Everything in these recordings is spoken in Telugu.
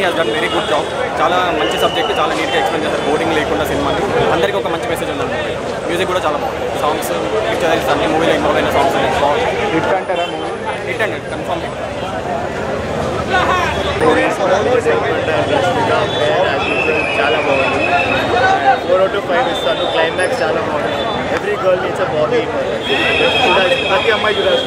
Has done very good job చాలా మంచి సబ్జెక్ట్ చాలా నీట్గా ఎక్స్ప్లెయిన్ చేస్తారు బోరింగ్ లేకుండా సినిమాని అందరికీ ఒక మంచి మెసేజ్ ఉంది మ్యూజిక్ కూడా చాలా బాగుంది సాంగ్స్ పిక్చర్స్ అన్ని మూవీలో ఇన్వాల్వ్ అయిన సాంగ్స్ అనేది బాగుంది హిట్ అంటారా movie hit and confirm hit చాలా బాగుంది ఫోర్ అవుట్ ఆఫ్ ఫైవ్ ఇస్తాను క్లైమాక్స్ చాలా బాగుంది every girl needs a body చూడాలి ప్రతి అమ్మాయి చూడాల్సిన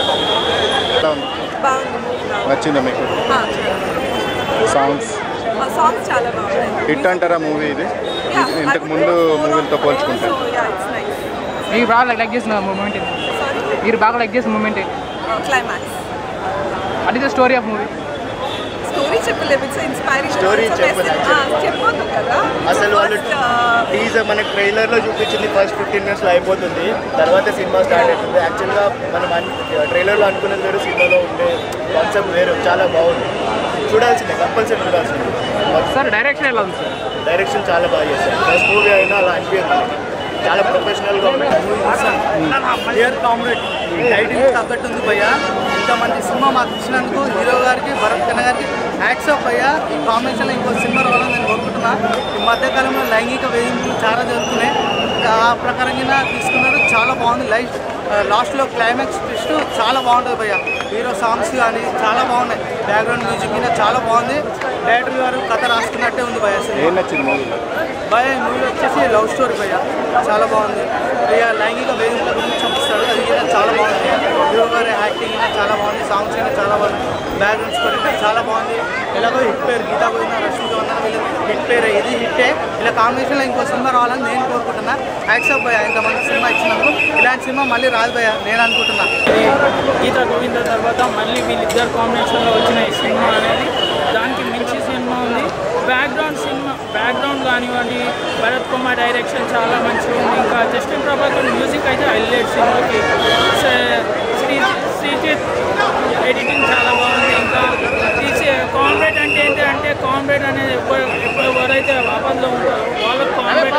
నచ్చిందా మీకు సాంగ్స్ సాంగ్స్ చాలా బాగున్నాయి హిట్ అంటారా మూవీ ఇది ఇది ఇంతకు ముందు మూవీలతో పోల్చుకుంటే మీరు బాగా లైక్ చేసిన మూమెంట్ మీరు బాగా లైక్ చేసిన మూమెంట్ క్లైమాక్స్ అది the story of movie story చెప్పలేము ఇట్స్ ఇన్స్పైరింగ్ Story చెప్పలేదు. చెప్పొద్దు కదా అసలు వాళ్ళు First, uh, టీజర్ మనకి ట్రైలర్లో చూపించింది ఫస్ట్ ఫిఫ్టీన్ మినిట్స్లో అయిపోతుంది తర్వాత సినిమా స్టార్ట్ అవుతుంది యాక్చువల్గా మనం ట్రైలర్లో అనుకున్నది వేరు సినిమాలో ఉండే కాన్సెప్ట్ వేరు చాలా బాగుంది చూడాల్సిందే కంపల్సరీ చూడాల్సిందే సార్ డైరెక్షన్ ఎలా ఉంది సార్ డైరెక్షన్ చాలా బాగా చేశారు ఫస్ట్ మూవీ అయినా అలా అనిపించదు మనకి. చాలా ప్రొఫెషనల్గా ఉంది డియర్ కామ్రేడ్ టైటిల్ తగ్గట్టు ఉంది భయ్య ఇంతమంది సినిమా మాకు ఇచ్చినందుకు హీరో గారికి భరత్ కన్న గారికి హ్యాక్స్ ఆఫ్ భయ్య ఈ కాంబినేషన్లో ఇంకో సినిమా రావాలని నేను కోరుకుంటున్నా ఈ మధ్యకాలంలో లైంగిక వేధింపులు చాలా జరుగుతున్నాయి ఆ ప్రకారంగా తీసుకున్నారు చాలా బాగుంది లైఫ్ లాస్ట్లో క్లైమాక్స్ ట్విస్ట్ చాలా బాగుంటుంది భయ్య హీరో సాంగ్స్ కానీ చాలా బాగున్నాయి బ్యాక్గ్రౌండ్ మ్యూజిక్ మీద చాలా బాగుంది డైరెక్టర్ గారు కథ రాసుకున్నట్టే ఉంది భయ్య సినిమా ఏం నచ్చింది మూవీలో భయ మూవీ వచ్చేసి లవ్ స్టోరీ భయ్య చాలా బాగుంది ఇక లైంగిక వేదికల గురించి చూపిస్తాడు అది కూడా చాలా బాగుంది హీరో గారి యాక్టింగ్ అయినా చాలా బాగుంది సాంగ్స్ అయినా చాలా బాగుంది బ్యాక్గ్రౌండ్ స్కోర్ అయినా చాలా బాగుంది ఎలాగో హిట్ పేరు గీతా గోవింద రష్మిక వందన వీళ్ళు హిట్ పేరు ఇది హిట్టే ఇలా కాంబినేషన్లో ఇంకో సినిమా రావాలని నేను కోరుకుంటున్నా యాక్సెప్ట్ భయ ఇంతమంది సినిమా ఇచ్చినందుకు ఇలాంటి సినిమా మళ్ళీ రాదు భయ నేను అనుకుంటున్నా గీతా గోవింద తర్వాత మళ్ళీ వీళ్ళిద్దరు కాంబినేషన్లో వచ్చిన ఈ సినిమా అనేది దానికి మించి సినిమా ఉంది బ్యాక్గ్రౌండ్ సినిమా బ్యాక్గ్రౌండ్ కానివ్వండి భరత్ కుమార్ డైరెక్షన్ చాలా మంచిగా ఉంది ఇంకా జస్టిన్ ప్రభాకర్ మ్యూజిక్ అయితే హైలైట్ సినిమాకి స- శ్రీ శ్రీజిత్ ఎడిటింగ్ చాలా బాగుంది ఇంకా తీసే కామ్రేడ్ అంటే ఏంటి అంటే కామ్రేడ్ అనేది ఎప్పుడు ఎప్పుడు ఎవరైతే ఆపదలో ఉంటారో వాళ్ళకి కామ్రేడ్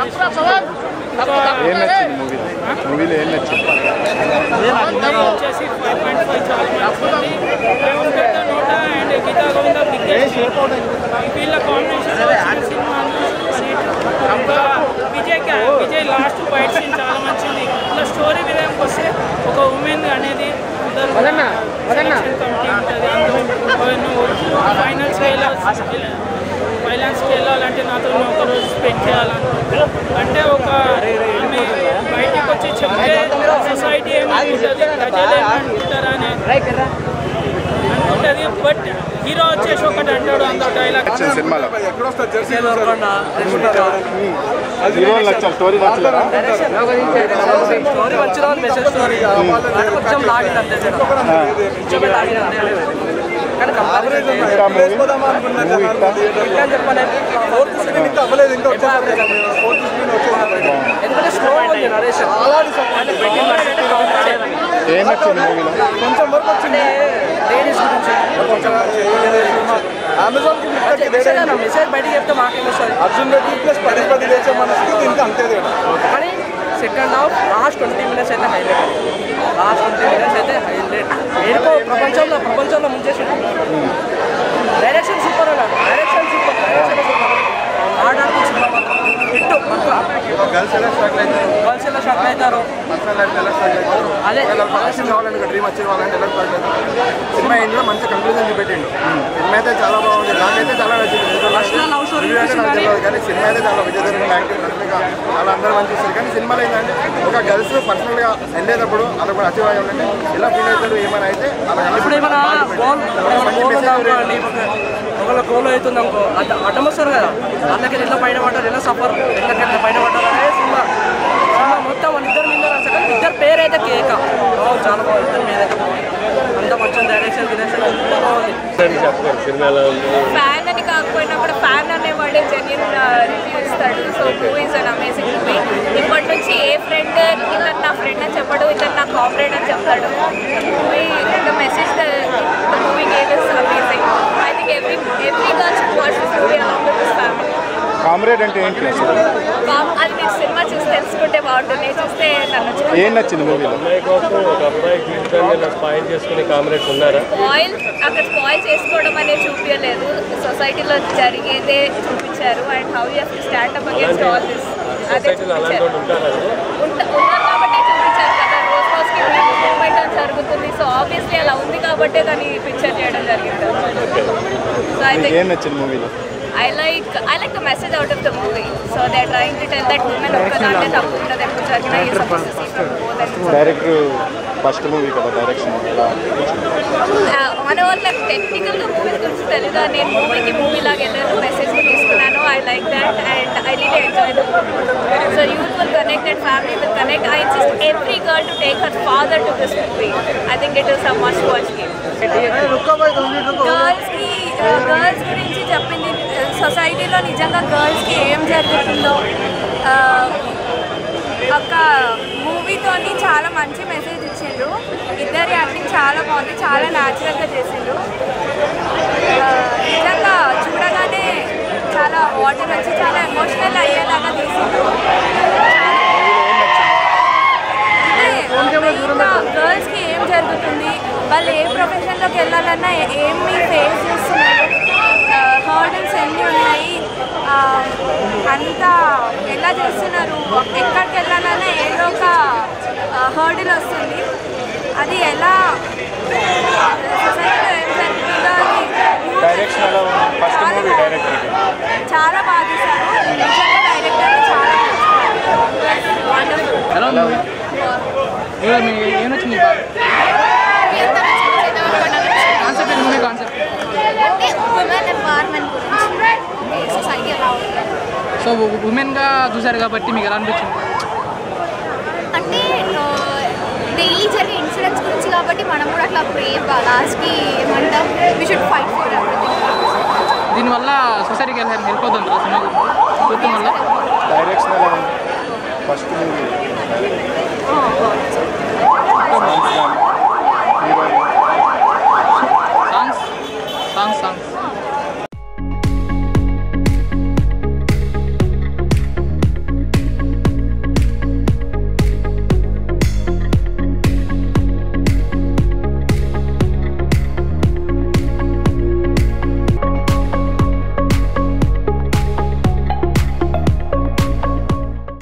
ఏం నచ్చింది మూవీలో మూవీలో ఏం నచ్చింది వచ్చేసి ఫైవ్ పాయింట్ ఫైవ్ చాలా మంచిది పెద్ద నోట అండ్ గీతా గోవింద బిగ్గెస్ట్ వీళ్ళ కాంబినేషన్ సినిమా ఇంకా విజయ్ కా- విజయ్ లాస్ట్ ఫైట్ సీన్ చాలా మంచిది ఇలా స్టోరీ విధానికి వస్తే ఒక ఉమెన్ అనేది సెలక్షన్ కమిటీ ఉంటుంది అందులో ఫైనల్స్కి వెళ్ళాల్సి ఫైనాన్స్కి వెళ్ళాలంటే నాతో ఒక రోజు స్పెండ్ చేయాలని అంటే ఒక ఆమె బయటికి వచ్చి చెప్తే సొసైటీ ఏమనుకుంటుంది ప్రజలు ఏమనుకుంటారు అని అనుకుంటుంది బట్ హీరో వచ్చేసి ఒకటి అంటాడు అంత డైలాగ్ నచ్చింది సినిమాలో హీరోలు నచ్చారు స్టోరీ నచ్చలేదా స్టోరీ మంచిగా మెసేజ్ స్టోరీ కొంచెం లాగింది అంతే కొంచెం లాగింది అంతే కానీ కంపారిజన్ ఇంకా మూవీ మూవీ ఇట్టా ఫోర్త్ స్క్రీన్ ఇంకా అవ్వలేదు ఇంకా ఫోర్త్ స్క్రీన్ ఎందుకంటే స్లో ఉంది నరేష్ చాలా ఏం నచ్చింది మూవీలో కొంచెం వరకు వచ్చింది లేడీస్ గురించి అమెజాన్ కి మెసేజ్ బయటికి చెప్తే మాకేం వస్తుంది అర్జున్ రెడ్డి ప్లస్ పది పది లేచే మనసుకి దీనికి అంతే కానీ second half last twenty minutes అయితే హైలైట్ లాస్ట్ ట్వంటీ మినిట్స్ అయితే హైలైట్ ఏడుకో ప్రపంచంలో ప్రపంచంలో ముంచేసి డైరెక్షన్ సూపర్ అన్న డైరెక్షన్ సూపర్ డైరెక్షన్ సూపర్ ఆడాకు సినిమా మాత్రం హిట్ గర్ల్స్ ఎలా స్ట్రగుల్ అవుతారు గర్ల్స్ ఎలా షాక్ అవుతారు పర్సనల్ లైఫ్ ఎలా స్ట్రగుల్ అవుతారు అదే అవకాశం కావాలని ఒక డ్రీమ్ వచ్చే వాళ్ళంటే ఎలా స్ట్రగుల్ అవుతారు సినిమా ఎండ్లో మంచి కంక్లూజన్ చూపెట్టిండు సినిమా అయితే చాలా బాగుంది నాకైతే చాలా నచ్చింది First లో love story రివ్యూ అంటే నాకు చూపించింది తెలియదు కానీ సినిమా అయితే చాలా విజయదుర్గం యాక్టింగ్ రష్మిక చాలా అందరూ మంచి ఇస్తారు కానీ సినిమాలో ఏంటంటే ఒక గర్ల్స్ పర్సనల్గా వెళ్ళేటప్పుడు అదొక అచీవ్ అయ్యి ఉండండి ఎలా ఫీల్ అవుతారు ఏమైనా అయితే అలా ఇప్పుడు ఏమైనా గోల్ గోల్ ఉంది అనుకోండి ఒకళ్ళ గోల్ అవుతుంది అనుకో అడ్డ అడ్డం వస్తారు కదా వాళ్ళకి ఎట్లా పైన పడ్డారు ఎలా సఫర్ ఎట్లకి ఎట్లా పైన పడ్డారు అనే సినిమా సినిమా మొత్తం వాళ్ళ ఇద్దరు మీద రాశారు కానీ ఇద్దరు పేరు అయితే కేక ఓ, చాలా బాగుంది ఇద్దరు మీద అయితే బాగుంది అంత మంచి డైరెక్షన్ డిరెక్షన్ అంతా బాగుంది ఫ్యాన్ అని కాకపోయినా కూడా ఫ్యాన్ అనేవాడే జెన్యున్ రివ్యూ ఇస్తాడు so movie is an amazing movie ఇప్పటి నుంచి ఏ ఫ్రెండ్ ఇతను నా ఫ్రెండ్ అని చెప్పడు ఇతను నా కామ్రేడ్ అని చెప్తాడు movie the message the movie game is amazing I think every every girl should watch this movie along with this family comrade అంటే ఏంటి అసలు బా- అది మీరు సినిమా చూసి తెలుసుకుంటే బాగుంటుంది చూస్తే నన్ను వచ్చి ఏం నచ్చింది మూవీలో అమ్మాయి కోసం ఒక అబ్బాయి జీవితాన్ని ఇలా స్పాయిల్ చేసుకునే కామ్రేడ్స్ ఉన్నారా స్పాయిల్ అక్కడ స్పాయిల్ చేసుకోవడం అనేది చూపించలేదు సొసైటీలో జరిగేదే చూపించారు and how you to stand up against all this అదే సొసైటీలో అలాంటి చూపించారు వాళ్ళు ఉంటారా ఉంట- ఉన్నారు కాబట్టి చూపించారు కదా రోజు రోజుకి మూమెంట్ అని జరుగుతుంది సో ఆబ్వియస్లీ అలా ఉంది కాబట్టి దాన్ని పిక్చర్ చేయడం జరిగింది సో ఐ థింక్ ఏం నచ్చింది మూవీలో I like I like the message out of the movie. So they're trying to tell that women ఒక్కదాంటే తప్పు ఉండదు ఎప్పుడు జరిగినా you're supposed to see from both ends. Director first movie కదా డైరెక్షన్ ఎలా Uh, మన వాళ్ళకి టెక్నికల్గా మూవీస్ గురించి తెలీదు నేను మూవీకి మూవీ లాగా వెళ్ళాను మెసేజ్ తీసుకున్నాను I like that and I really enjoy the so youth will connect and family will connect I insist every girl to take her father to this movie I think it is a must watch game గర్ల్స్కి గర్ల్స్ గురించి చెప్పింది సొసైటీలో నిజంగా గర్ల్స్కి ఏం జరుగుతుందో ఆ, ఒక మూవీతోని చాలా మంచి మెసేజ్ ఇచ్చిండ్రు ఇద్దరి యాక్టింగ్ చాలా బాగుంది చాలా న్యాచురల్గా చేసిండ్రు ఆ, నిజంగా చూడగానే చాలా వాటర్ వచ్చి చాలా ఎమోషనల్ అయ్యేలాగా తీసిండ్రు గర్ల్స్కి ఏం జరుగుతుంది వాళ్ళు ఏ ప్రొఫెషన్లోకి వెళ్ళాలన్నా ఏ- ఏమి ఫేస్ చేస్తున్నారు హర్డల్స్ ఎన్ని ఉన్నాయి ఆ, అంతా ఎలా చేస్తున్నారు ఎక్కడికి వెళ్ళాలన్నా ఏదో ఒక హర్డిల్ వస్తుంది అది ఎలా సొసైటీలో ఏం జరుగుతుందో అది డైరెక్షన్ ఎలా ఉంది ఫస్ట్ చాలా మూవీ డైరెక్టర్ చాలా బాగా తీశారు నిజంగా డైరెక్టర్ చాలా వండర్ఫుల్ ఎలా ఉంది మూవీ ఏదో మీ ఏం నచ్చింది బాగా కాన్సెప్ట్ ఏంటి మూవీ కాన్సెప్ట్ అంటే ఉమెన్ ఎంపవర్మెంట్ గురించి సొసైటీ ఎలా ఉంటుంది సో ఉమెన్గా చూసారు కాబట్టి మీకు ఎలా అనిపించింది అంటే డైలీ జరిగే ఇన్సిడెంట్స్ గురించి కాబట్టి మనం కూడా అట్లా బ్రేవ్ లాస్ట్కి ఏమంటాం we should fight for everything దీనివల్ల సొసైటీకి వెళ్ళి హెల్ప్ అవుతుంది ఆ సినిమా చూడటం వల్ల డైరెక్షన్ ఎలా ఉంది ఫస్ట్ మూవీ బాగుంది